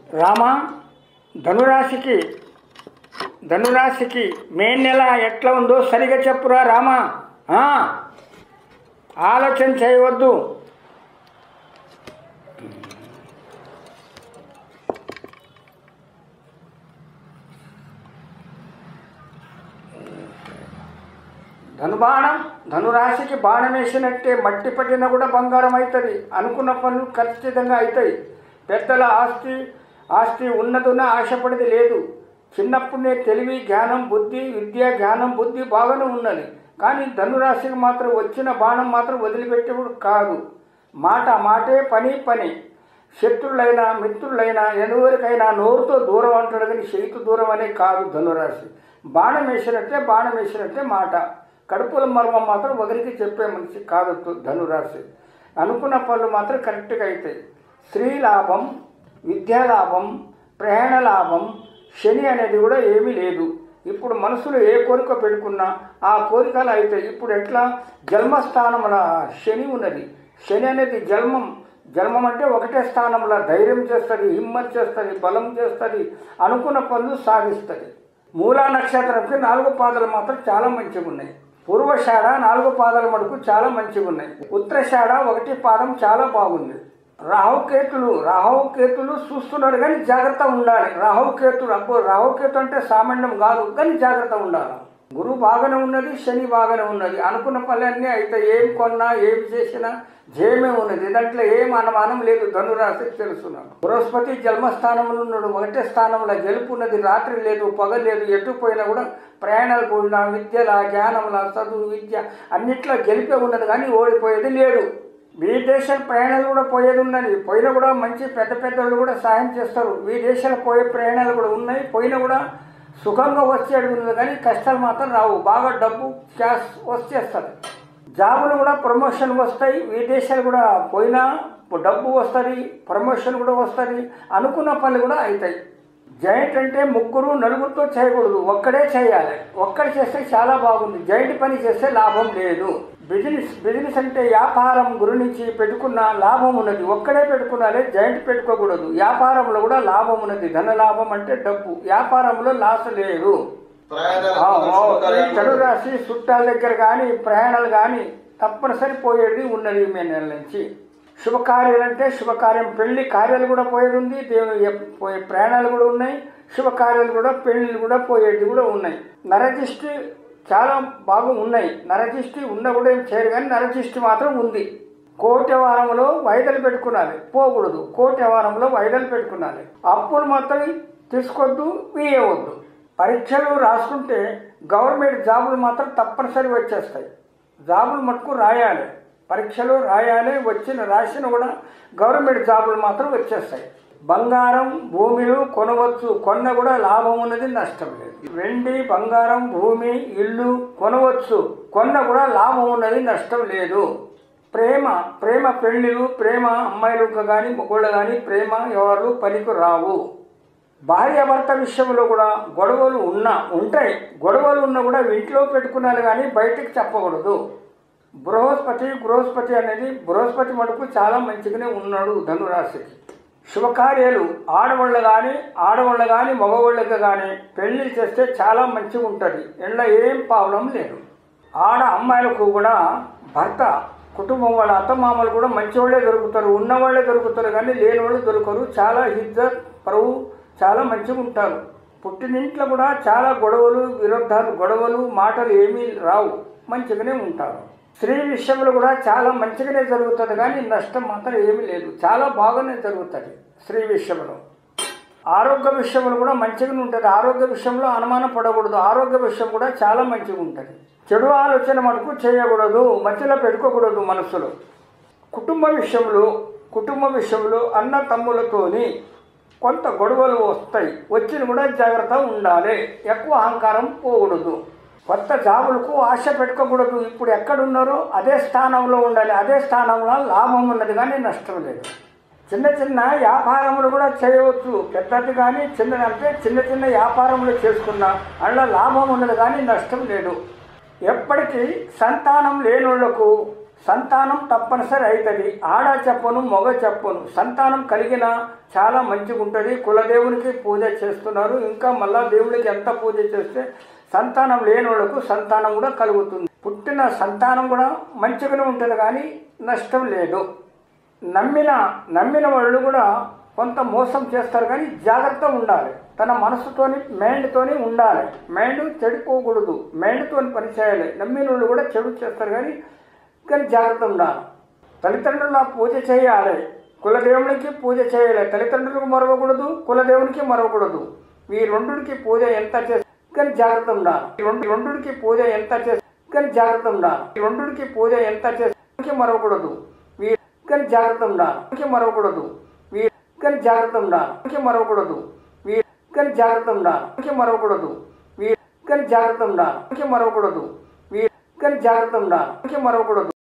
రామ ధనురాశికి ధనురాశికి మే నెల ఎట్లా ఉందో సరిగా చెప్పురా రామ ఆ, ఆలోచన చేయవద్దు ధనుబాణం ధనురాశికి బాణం వేసినట్టే మట్టి పట్టినా కూడా బంగారం అవుతుంది అనుకున్న పనులు ఖచ్చితంగా అవుతాయి పెద్దల ఆస్తి ఆస్తి ఉన్నదున్న ఆశపడేది లేదు చిన్నప్పుడే తెలివి జ్ఞానం బుద్ధి విద్య జ్ఞానం బుద్ధి బాగానే ఉన్నది కానీ ధనురాశికి మాత్రం వచ్చిన బాణం మాత్రం వదిలిపెట్టేవాడు కాదు మాట మాటే పని పని శత్రులైనా మిత్రులైనా ఎనువరికైనా నోరుతో దూరం అంటాడు కానీ చేతి దూరం అనే కాదు ధనురాశి బాణం వేసినట్టే బాణం వేసినట్టే మాట కడుపుల మర్మం మాత్రం ఒకరికి చెప్పే మనిషి కాదు ధ- ధనురాశి అనుకున్న పనులు మాత్రం కరెక్ట్గా అవుతాయి స్త్రీ లాభం విద్యా లాభం ప్రయాణ లాభం శని అనేది కూడా ఏమీ లేదు ఇప్పుడు మనసులో ఏ కోరిక పెట్టుకున్నా ఆ కోరికలు అవుతాయి ఇప్పుడు ఎట్లా జన్మస్థానముల శని ఉన్నది శని అనేది జన్మం జన్మం అంటే ఒకటే స్థానంలో ధైర్యం చేస్తుంది హిమ్మత్ చేస్తుంది బలం చేస్తుంది అనుకున్న పనులు సాగిస్తుంది మూలా నక్షత్రంకి నాలుగు పాదాలు మాత్రం చాలా మంచిగా ఉన్నాయి పూర్వషాఢ నాలుగు పాదాల మటుకు చాలా మంచిగా ఉన్నాయి ఉత్తరషాఢ ఒకటి పాదం చాలా బాగుంది రాహుకేతులు రాహుకేతులు చూస్తున్నారు కానీ జాగ్రత్త ఉండాలి రాహుకేతులు అబ్బో రాహుకేతు అంటే సామాన్యం కాదు కానీ జాగ్రత్త ఉండాలి గురువు బాగానే ఉన్నది శని బాగానే ఉన్నది అనుకున్న పనులన్నీ అయితే ఏం కొన్నా ఏం చేసినా జయమే ఉన్నది దాంట్లో ఏం అనుమానం లేదు ధనురాశి తెలుసున్నాను బృహస్పతి జన్మస్థానంలో ఉన్నాడు ఒకటే స్థానంలో గెలుపు ఉన్నది రాత్రి లేదు పగ లేదు ఎటు పోయినా కూడా ప్రయాణాలు పోయినా విద్యల జ్ఞానంలో చదువు విద్య అన్నిట్లో గెలిపే ఉన్నది కానీ ఓడిపోయేది లేదు విదేశాల ప్రయాణాలు కూడా పోయేది ఉన్నది పోయినా కూడా మంచి పెద్ద పెద్ద వాళ్ళు కూడా సాయం చేస్తారు విదేశాలు పోయే ప్రయాణాలు కూడా ఉన్నాయి పోయినా కూడా సుఖంగా వచ్చేది ఉన్నది కానీ కష్టాలు మాత్రం రావు బాగా డబ్బు క్యాష్ వచ్చేస్తుంది జాబులు కూడా ప్రమోషన్ వస్తాయి విదేశాలు కూడా పోయినా డబ్బు వస్తుంది ప్రమోషన్ కూడా వస్తుంది అనుకున్న పనులు కూడా అవుతాయి జాయింట్ అంటే ముగ్గురు నలుగురితో చేయకూడదు ఒక్కడే చేయాలి ఒక్కడే చేస్తే చాలా బాగుంది జాయింట్ పని చేస్తే లాభం లేదు బిజినెస్ బిజినెస్ అంటే వ్యాపారం గురించి పెట్టుకున్న లాభం ఉన్నది ఒక్కడే పెట్టుకున్నారే జాయింట్ పెట్టుకోకూడదు వ్యాపారంలో కూడా లాభం ఉన్నది ధన లాభం అంటే డబ్బు వ్యాపారంలో లాస్ లేదు ఆ, ఆ, ఈ చెడు రాశి చుట్టాల దగ్గర కానీ ప్రయాణాలు కానీ తప్పనిసరి పోయేది ఉన్నది మే నెల నుంచి శుభకార్యాలు అంటే శుభకార్యం పెళ్లి కార్యాలు కూడా పోయేది ఉంది దేవుని ఎప్- పోయే ప్రయాణాలు కూడా ఉన్నాయి శుభకార్యాలు కూడా పెళ్లిళ్ళు కూడా పోయేది కూడా ఉన్నాయి నరదిష్టి చాలా బాగా ఉన్నాయి నరదిష్టి ఉన్న కూడా ఏం చేయరు కానీ నరదిష్టి మాత్రం ఉంది కోటి వారంలో వైదలు పెట్టుకున్నాలి పోకూడదు కోటి వారంలో వైదలు పెట్టుకున్నాలి అప్పులు మాత్రం తీసుకోవద్దు వేయవద్దు పరీక్షలు రాసుకుంటే గవర్నమెంట్ జాబులు మాత్రం తప్పనిసరి వచ్చేస్తాయి జాబులు మటుకు రాయాలి పరీక్షలు రాయాలి వచ్చిన రాసిన కూడా గవర్నమెంట్ జాబులు మాత్రం వచ్చేస్తాయి బంగారం భూమిలు కొనవచ్చు కొన్న కూడా లాభం ఉన్నది నష్టం లేదు వెండి బంగారం భూమి ఇల్లు కొనవచ్చు కొన్న కూడా లాభం ఉన్నది నష్టం లేదు ప్రేమ ప్రేమ పెళ్ళిళ్ళు ప్రేమ అమ్మాయిలకు కానీ మొగోళ్ళు కానీ ప్రేమ ఎవరు పనికి రావు భార్యాభర్త విషయంలో కూడా గొడవలు ఉన్నా ఉంటాయి గొడవలు ఉన్నా కూడా ఇంట్లో పెట్టుకున్నారు కానీ బయటికి చెప్పకూడదు బృహస్పతి బృహస్పతి అనేది బృహస్పతి మటుకు చాలా మంచిగానే ఉన్నాడు ధనురాశికి శుభకార్యాలు ఆడవాళ్ళు కానీ ఆడవాళ్ళు కానీ మగవాళ్ళకి కానీ పెళ్లి చేస్తే చాలా మంచిగా ఉంటుంది ఎండ్ల ఏం ప్రాబ్లం లేదు ఆడ అమ్మాయిలకు కూడా భర్త కుటుంబం వాళ్ళ అత్తమామలు కూడా మంచివాళ్ళే దొరుకుతారు ఉన్నవాళ్ళే దొరుకుతారు కానీ లేని వాళ్ళు దొరకరు చాలా ఇజ్జత్ పరువు చాలా మంచిగా ఉంటారు పుట్టినింట్లో కూడా చాలా గొడవలు విరుద్ధాలు గొడవలు మాటలు ఏమీ రావు మంచిగానే ఉంటారు స్త్రీ విషయంలో కూడా చాలా మంచిగానే జరుగుతుంది కానీ నష్టం మాత్రం ఏమీ లేదు చాలా బాగానే జరుగుతుంది స్త్రీ విషయంలో ఆరోగ్య విషయంలో కూడా మంచిగానే ఉంటుంది ఆరోగ్య విషయంలో అనుమానం పడకూడదు ఆరోగ్య విషయం కూడా చాలా మంచిగా ఉంటుంది చెడు ఆలోచన మనకు చేయకూడదు మధ్యలో పెట్టుకోకూడదు మనసులో కుటుంబ విషయంలో కుటుంబ విషయంలో అన్న తమ్ములతోని కొంత గొడవలు వస్తాయి వచ్చిన కూడా జాగ్రత్త ఉండాలి ఎక్కువ అహంకారం పోకూడదు కొత్త జాబులకు ఆశ పెట్టుకోకూడదు ఇప్పుడు ఎక్కడున్నారో అదే స్థానంలో ఉండాలి అదే స్థానంలో లాభం ఉన్నది కానీ నష్టం లేదు చిన్న చిన్న వ్యాపారములు కూడా చేయవచ్చు పెద్దది కానీ చిన్నది అంటే చిన్న చిన్న వ్యాపారములు చేసుకున్నా అందులో లాభం ఉన్నది కానీ నష్టం లేదు ఎప్పటికీ సంతానం లేని వాళ్ళకు సంతానం తప్పనిసరి అవుతుంది ఆడ చెప్పను మగ చెప్పను సంతానం కలిగిన చాలా మంచిగా ఉంటుంది కులదేవునికి పూజ చేస్తున్నారు ఇంకా మళ్ళా దేవునికి ఎంత పూజ చేస్తే సంతానం లేని వాళ్ళకు సంతానం కూడా కలుగుతుంది పుట్టిన సంతానం కూడా మంచిగానే ఉంటుంది కానీ నష్టం లేదు నమ్మిన నమ్మిన వాళ్ళు కూడా కొంత మోసం చేస్తారు కానీ జాగ్రత్త ఉండాలి తన మనసుతోని మైండ్తోని ఉండాలి మైండ్ చెడిపోకూడదు మైండ్తోని పని చేయాలి నమ్మిన వాళ్ళు కూడా చెడు చేస్తారు కానీ కానీ జాగ్రత్త ఉండాలి తల్లిదండ్రుల పూజ చేయాలి కులదేవునికి పూజ చేయాలి తల్లిదండ్రులకు మరవకూడదు కులదేవునికి మరవకూడదు ఈ రెండుకి పూజ ఎంత చేస్తే కానీ జాగ్రత్త ఉండాలి ఈ రెండు ఈ రెండుకి పూజ ఎంత చేస్తే కానీ జాగ్రత్త ఉండాలి ఈ రెండుకి పూజ ఎంత చేస్తే మరవకూడదు ఈ కానీ జాగ్రత్త ఉండాలి మరవకూడదు ఈ కానీ జాగ్రత్త ఉండాలి మరవకూడదు ఈ కానీ జాగ్రత్త ఉండాలి మరవకూడదు ఈ కానీ జాగ్రత్త ఉండాలి మరవకూడదు ఈ కానీ జాగ్రత్త ఉండాలి మరవకూడదు